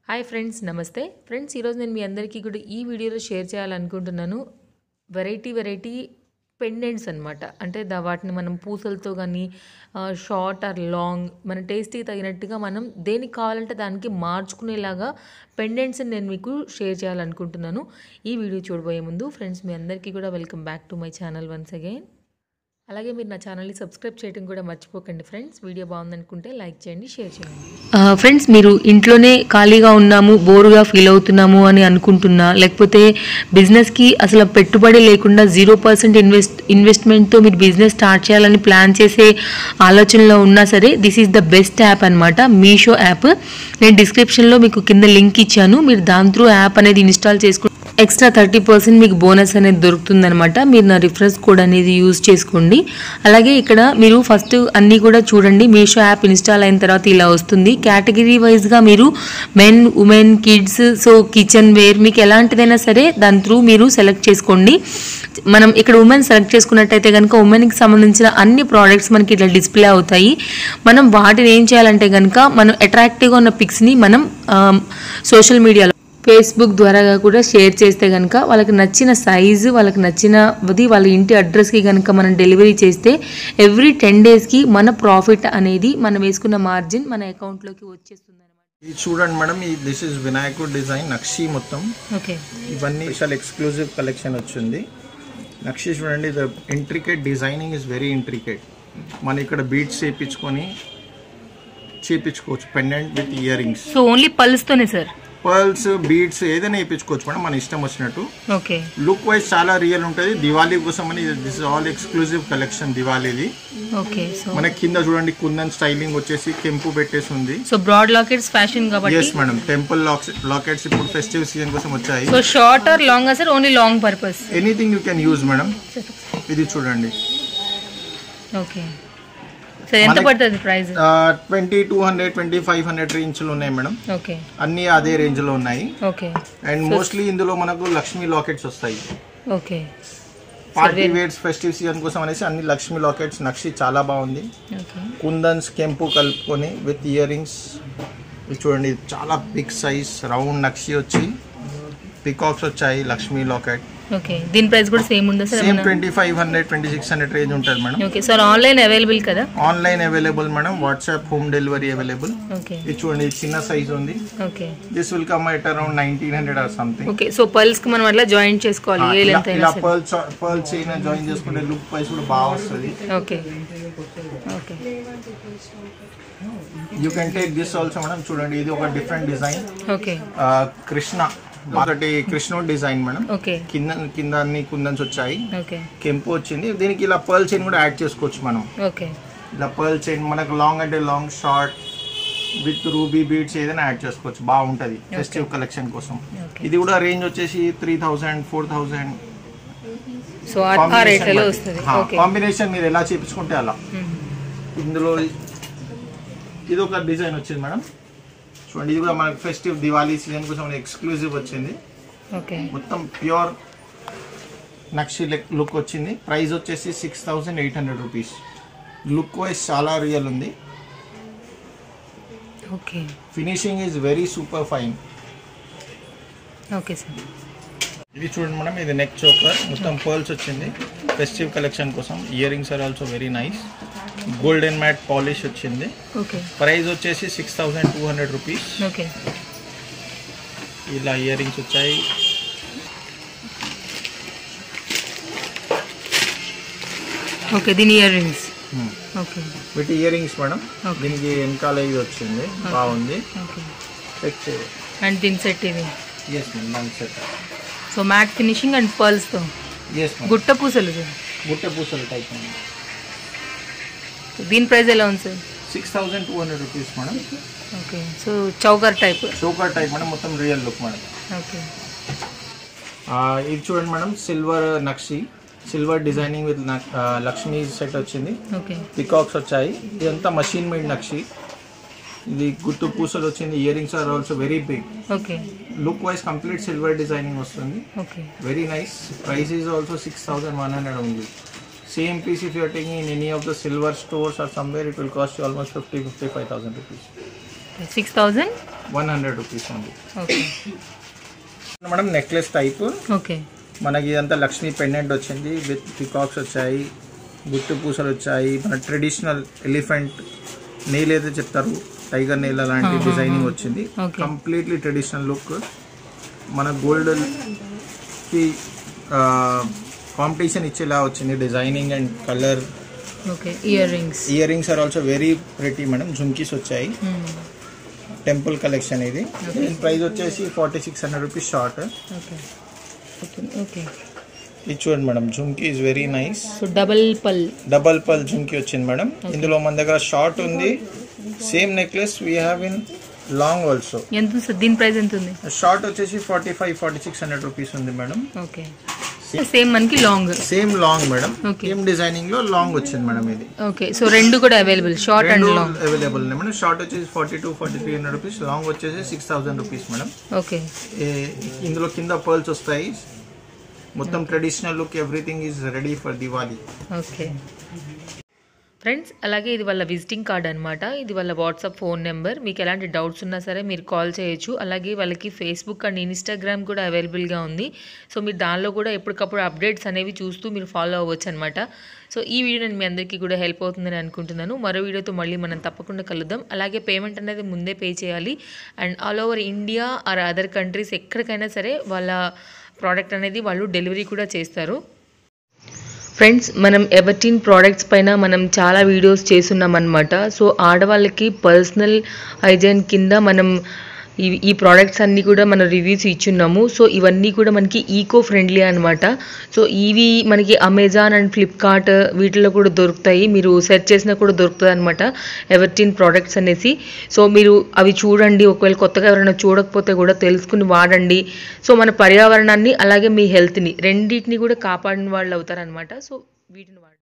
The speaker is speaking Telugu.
హాయ్ ఫ్రెండ్స్ నమస్తే ఫ్రెండ్స్ ఈరోజు నేను మీ అందరికీ కూడా ఈ వీడియోలో షేర్ చేయాలనుకుంటున్నాను వెరైటీ వెరైటీ పెండెంట్స్ అనమాట అంటే దా వాటిని మనం పూసలతో కానీ షార్ట్ ఆర్ లాంగ్ మన టేస్ట్కి తగినట్టుగా మనం దేనికి కావాలంటే దానికి మార్చుకునేలాగా పెండెంట్స్ని నేను మీకు షేర్ చేయాలనుకుంటున్నాను ఈ వీడియో చూడబోయే ముందు ఫ్రెండ్స్ మీ అందరికీ కూడా welcome back to my channel once again అలాగే మీరు నా ఛానల్ని సబ్స్క్రైబ్ చేయడం కూడా మర్చిపోకండి ఫ్రెండ్స్ వీడియో బాగుందనుకుంటే లైక్ చేయండి షేర్ చేయండి ఫ్రెండ్స్ మీరు ఇంట్లోనే ఖాళీగా ఉన్నాము బోరుగా ఫీల్ అవుతున్నాము అని అనుకుంటున్నా లేకపోతే బిజినెస్కి అసలు పెట్టుబడి లేకుండా జీరో పర్సెంట్ ఇన్వెస్ట్ ఇన్వెస్ట్మెంట్తో మీరు బిజినెస్ స్టార్ట్ చేయాలని ప్లాన్ చేసే ఆలోచనలో ఉన్నా సరే this is the best app అనమాట మీషో యాప్ నేను డిస్క్రిప్షన్లో మీకు కింద లింక్ ఇచ్చాను మీరు దాని త్రూ యాప్ అనేది ఇన్స్టాల్ చేసుకుంటే ఎక్స్ట్రా థర్టీ పర్సెంట్ మీకు బోనస్ అనేది దొరుకుతుందనమాట మీరు నా రిఫరెన్స్ కోడ్ అనేది యూజ్ చేసుకోండి అలాగే ఇక్కడ మీరు ఫస్ట్ అన్నీ కూడా చూడండి మీషో యాప్ ఇన్స్టాల్ అయిన తర్వాత ఇలా వస్తుంది కేటగిరీ వైజ్గా మీరు men women kids so kitchen wear మీకు ఎలాంటిదైనా సరే దాని త్రూ మీరు సెలెక్ట్ చేసుకోండి మనం ఇక్కడ ఉమెన్ సెలెక్ట్ చేసుకున్నట్టయితే కనుక ఉమెన్కి సంబంధించిన అన్ని ప్రోడక్ట్స్ మనకి ఇట్లా డిస్ప్లే అవుతాయి మనం వాటిని ఏం చేయాలంటే కనుక మనం అట్రాక్టివ్గా ఉన్న పిక్స్ని మనం సోషల్ మీడియాలో ఫేస్బుక్ ద్వారా కూడా షేర్ చేస్తే కనుక వాళ్ళకి నచ్చిన సైజు వాళ్ళకి నచ్చినది వాళ్ళ ఇంటి అడ్రస్కి కనుక మనం డెలివరీ చేస్తే ఎవ్రీ టెన్ డేస్కి మన ప్రాఫిట్ అనేది మనం వేసుకున్న మార్జిన్ మన అకౌంట్లోకి వచ్చేస్తుంది అనమాట ఇది చూడండి మేడం ఈ దిస్ ఇస్ వినాయకుడు డిజైన్ నక్షి మొత్తం ఓకే ఇవన్నీ స్పెషల్ ఎక్స్క్లూజివ్ కలెక్షన్ వచ్చింది నక్షి చూడండి the intricate designing is very intricate మన ఇక్కడ బీట్స్ చేయించుకొని చేయించుకోవచ్చు pendant with earrings so only పల్స్తోనే సార్ పర్ల్స్ బీట్స్ ఏదైనా వేయించుకోవచ్చు మేడం మన ఇష్టం వచ్చినట్టు ఓకే లుక్ వైజ్ చాలా రియల్ ఉంటుంది దివాళీ కోసం అని this is all exclusive collection దివాళీది ఓకే సో మన కింద చూడండి కుందన్ స్టైలింగ్ వచ్చేసి కెంపు పెట్టేసి ఉంది సో బ్రాడ్ లాకెట్స్ ఫ్యాషన్ కాబట్టి ఎస్ మేడం టెంపుల్ లాకెట్స్ ఇప్పుడు ఫెస్టివ్ సీజన్ కోసం వచ్చాయి so short or long sir only long purpose anything you can use madam ఇది చూడండి ఓకే సార్ ఎంత మనకి- పడుతుంది price twenty two hundred twenty five hundred రేంజ్లో ఉన్నాయి మేడం ఓకే అన్నీ అదే రేంజ్లో ఉన్నాయి ఓకే అండ్ మోస్ట్లీ ఇందులో మనకు లక్ష్మీ లాకెట్స్ వస్తాయి okay party wears festive season కోసం అనేసి అన్ని లక్ష్మీ లాకెట్స్ నక్షి చాలా బాగుంది ఓకే కుందన్స్ కెంపు కలుపుకొని విత్ ఇయర్ రింగ్స్ ఇది చూడండి ఇది చాలా బిగ్ సైజ్ రౌండ్ నక్షి వచ్చి పికాక్స్ వచ్చాయి లక్ష్మీ లాకెట్ ఓకే దీని ప్రైస్ కూడా సేమ్ ఉందా sir same twenty five hundred twenty six hundred range ఉంటుంది madam okay sir online available కదా online available madam WhatsApp home delivery available okay ఇది చూడండి ఇది చిన్న సైజ్ ఉంది okay this will come at around nineteen hundred or something okay so pearls కి మనం అట్లా జాయిన్ చేసుకోవాలి ఏ లెంత్ అయినా ఇలా సరే పర్ల్ పర్ల్ చైన్ జాయిన్ చేసుకుంటే లుక్ వైస్ కూడా బాగా వస్తుంది okay okay you can take this also madam చూడండి ఇది ఒక డిఫరెంట్ డిజైన్ ఓకే కృష్ణ ఒకటి కృష్ణుడు డిజైన్ మేడం ఓకే కింద కింద అన్ని కుందన్స్ వచ్చాయి ఓకే కెంపు వచ్చింది దీనికి ఇలా పర్ల్ చైన్ కూడా యాడ్ చేసుకోవచ్చు మనం ఓకే ఇలా పర్ల్ చైన్ మనకు లాంగ్ అంటే long short with ruby beads ఏదైనా యాడ్ చేసుకోవచ్చు బాగుంటది ఫెస్టివ్ కలెక్షన్ కోసం Okay. ఇది కూడా రేంజ్ వచ్చేసి three thousand four thousand so ఆ రేట్లలో వస్తుంది ఓకే కాంబినేషన్ మీరు ఎలా చేపించుకుంటే అలా ఇందులో ఇది ఒక డిజైన్ వచ్చింది మేడం చూడండి ఇది కూడా మనకి ఫెస్టివ్ దివాళీ సీజన్ కోసం ఎక్స్క్లూజివ్ వచ్చింది ఓకే మొత్తం ప్యూర్ నక్షి లుక్ వచ్చింది ప్రైస్ వచ్చేసి six thousand eight hundred rupees look wise చాలా రియల్ ఉంది okay finishing is very super fine okay sir ఇది చూడండి మేడం ఇది నెక్ చోకర్ మొత్తం పర్ల్స్ వచ్చింది ఫెస్టివ్ కలెక్షన్ కోసం earrings are also very nice golden matte polish వచ్చింది ఓకే ప్రైస్ వచ్చేసి six thousand two hundred rupees okay ఇలా ఇయర్ రింగ్స్ వచ్చాయి ఓకే దీని ఇయర్ రింగ్స్ ఓకే వీటి ఇయర్ రింగ్స్ మేడం Okay. దీనికి వెనకాల ఇది వచ్చింది బాగుంది ఓకే చెక్ చేయాలి అండ్ దీని సెట్ ఇది ఎస్ మేడం దాని set so matte finishing and పర్ల్స్తో ఎస్ మేడం గుట్ట పూసలు సార్ గుట్ట పూసల టైప్ దీని ప్రైస్ ఎలా ఉంది sir six thousand two hundred rupees madam okay so choker type choker type madam మొత్తం రియల్ లుక్ మేడం ఓకే ఆ, ఇది చూడండి మేడం సిల్వర్ నక్షి silver designing with Lakshmi set వచ్చింది ఓకే పికాక్స్ వచ్చాయి ఇదంతా మషిన్ మేడ్ నక్షి ఇది గుట్టు పూసలు వచ్చింది earrings are also very big okay look wise complete silver designing వస్తుంది okay very nice price is also six thousand one hundred ఉంది same piece if you're taking in any of the silver stores or somewhere it will cost almost fifty fifty five thousand rupees six thousand one hundred rupees ఉంది okay madam necklace type okay మనకి ఇదంతా లక్ష్మీ పెండెంట్ వచ్చింది విత్ పికాక్స్ వచ్చాయి గుట్టు పూసలు వచ్చాయి మన ట్రెడిషనల్ ఎలిఫెంట్ నెయిల్ ఏదో చెప్తారు టైగర్ నెయిల్ అలాంటి డిజైనింగ్ వచ్చింది Okay. కంప్లీట్లీ ట్రెడిషనల్ లుక్ మన గోల్డ్ కి కాంపిటీషన్ ఇచ్చేలా వచ్చింది designing and colour okay earrings earrings are also very pretty madam జుమ్కీస్ వచ్చాయి టెంపుల్ కలెక్షన్ ఇది దీని ప్రైస్ వచ్చేసి forty six hundred rupees short okay okay okay ఇది చూడండి మేడం జుమ్కీ is very nice so double pearl double pearl జుమ్కి వచ్చింది మేడం ఇందులో మన దగ్గర షార్ట్ ఉంది same necklace we have in long also ఎంత ఉంది సార్ దీని ప్రైస్ ఎంత ఉంది షార్ట్ వచ్చేసి forty five forty six hundred rupees ఉంది మేడం ఓకే సేమ్ మనకి long same long madam Okay. Same designing లో లాంగ్ వచ్చింది మేడం ఇది ఓకే సో రెండు కూడా అవైలబుల్ షార్ట్ అండ్ రెండు లాంగ్ అవైలబుల్ ఉన్నాయి మేడం షార్ట్ వచ్చేసి forty two forty three hundred rupees long వచ్చేసి six thousand rupees madam okay ఏ- ఇందులో కింద పర్ల్స్ వస్తాయి మొత్తం traditional look everything is ready for Diwali okay friends అలాగే ఇది వాళ్ళ విజిటింగ్ కార్డ్ అనమాట ఇది వాళ్ళ వాట్సాప్ ఫోన్ నెంబర్ మీకు ఎలాంటి డౌట్స్ ఉన్నా సరే మీరు కాల్ చేయొచ్చు అలాగే వాళ్ళకి ఫేస్బుక్ అండ్ ఇన్స్టాగ్రామ్ కూడా అవైలబుల్గా ఉంది సో మీరు దానిలో కూడా ఎప్పటికప్పుడు అప్డేట్స్ అనేవి చూస్తూ మీరు ఫాలో అవ్వచ్చు అనమాట సో ఈ వీడియో నేను మీ అందరికీ కూడా హెల్ప్ అవుతుందని అనుకుంటున్నాను మరో వీడియోతో మళ్ళీ మనం తప్పకుండా కలుద్దాం అలాగే పేమెంట్ అనేది ముందే పే చేయాలి and all over India or other countries ఎక్కడికైనా సరే వాళ్ళ ప్రోడక్ట్ అనేది వాళ్ళు డెలివరీ కూడా చేస్తారు ఫ్రెండ్స్ మనం ఎవర్టీన్ ప్రోడక్ట్స్ పైన మనం చాలా వీడియోస్ చేస్తున్నాం అనమాట సో ఆడవాళ్ళకి పర్సనల్ హైజీన్ కింద మనం ఈ ఈ ప్రోడక్ట్స్ అన్నీ కూడా మనం రివ్యూస్ ఇచ్చున్నాము సో ఇవన్నీ కూడా మనకి ఈకో ఫ్రెండ్లీ అనమాట సో ఇవి మనకి అమెజాన్ అండ్ ఫ్లిప్కార్ట్ వీటిలో కూడా దొరుకుతాయి మీరు సెర్చ్ చేసినా కూడా దొరుకుతుంది అనమాట ఎవర్టీన్ ప్రోడక్ట్స్ అనేసి సో మీరు అవి చూడండి ఒకవేళ కొత్తగా ఎవరైనా చూడకపోతే కూడా తెలుసుకుని వాడండి సో మన పర్యావరణాన్ని అలాగే మీ హెల్త్ని రెండింటిని కూడా కాపాడిన వాళ్ళు అవుతారనమాట సో వీటిని వాడండి